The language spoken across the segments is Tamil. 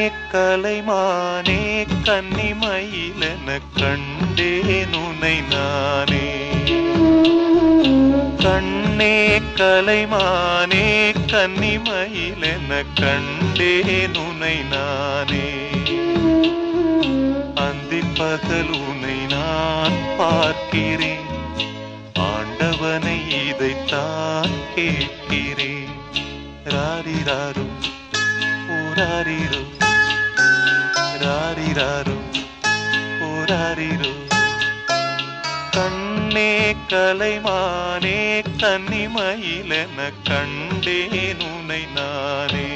கலைமானே கன்னிமயிலென கண்டேன் உனை நானே கண்ணே கலைமானே கன்னிமயிலென கண்டேன் உனை நானே அந்தி பகல் உனை நான் பார்க்கிறேன் ஆண்டவனை இதைத்தான் கேட்கிறேன் ராரிராரும் ஓராரிரோ ராரிராரும் ஓராரிரோ கண்ணே கலைமானே கன்னிமயிலென கண்டேன் உனை நானே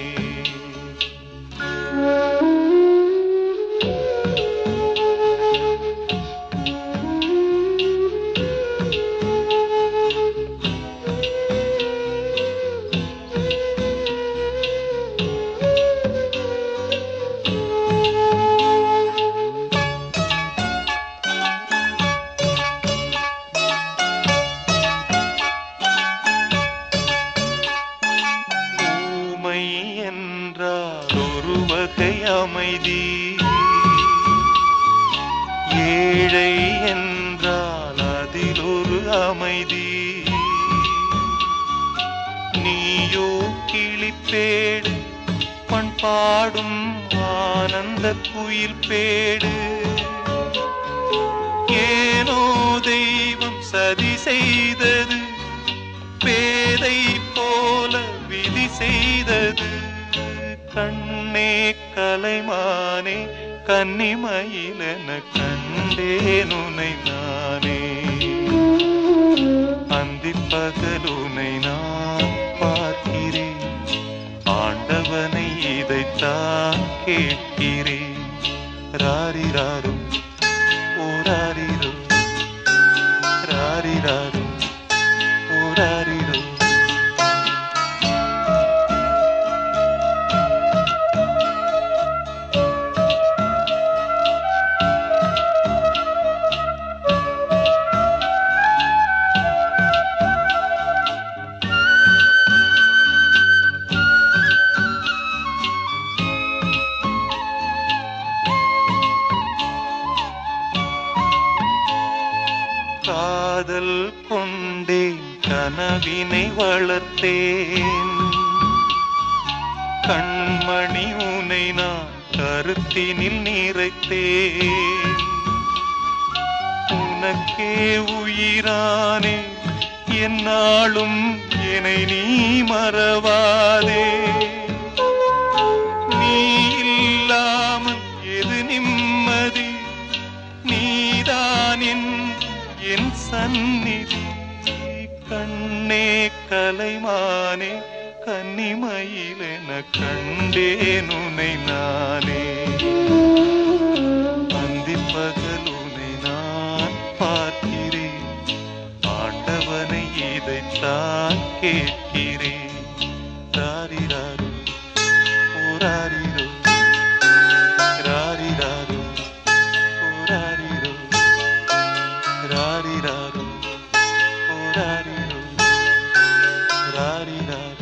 ஊமை என்றால் ஒரு வகை அமைதி ஏழை என்றால் அதில் ஒரு அமைதி நீயோ கிளிப்பேடு பண்பாடும் ஆனந்த குயில் பேடு ஏனோ தெய்வம் சதி செய்தது பேதை போல விதி செய்தது கண்ணே கலைமானே கன்னிமயிலென கண்டேன் உனை நானே அந்தி பகலுனை நான் பார்க்கிறேன் ஆண்டவனை இதைத்தான் கேட்கிறேன் ராரிராரும் ஓராரிரோ ராரிராரும் ஓராரிரோ காதல் கொண்டேன் கனவினை வளர்த்தேன் கண்மணி உனை நான் கருத்தினில் நிறைத்தேன் உனக்கே உயிரானே என்னாலும் என்னை நீ மறவாதே நீ இல்லாமல் எது நிம்மதி நீதான் என் என் சந்நிதி கண்ணே கலைமானே கன்னிமயிலென கண்டேன் உனை நானே அந்தி பகல் உனை நான் பார்க்கிறேன் ஆண்டவனை இதைத்தான் கேட்கிறேன் ராரிராரு ஓராரிரோ ராரிராரு ஓராரிரோ ராரிராரு ஓராரிரோ ராரிராரு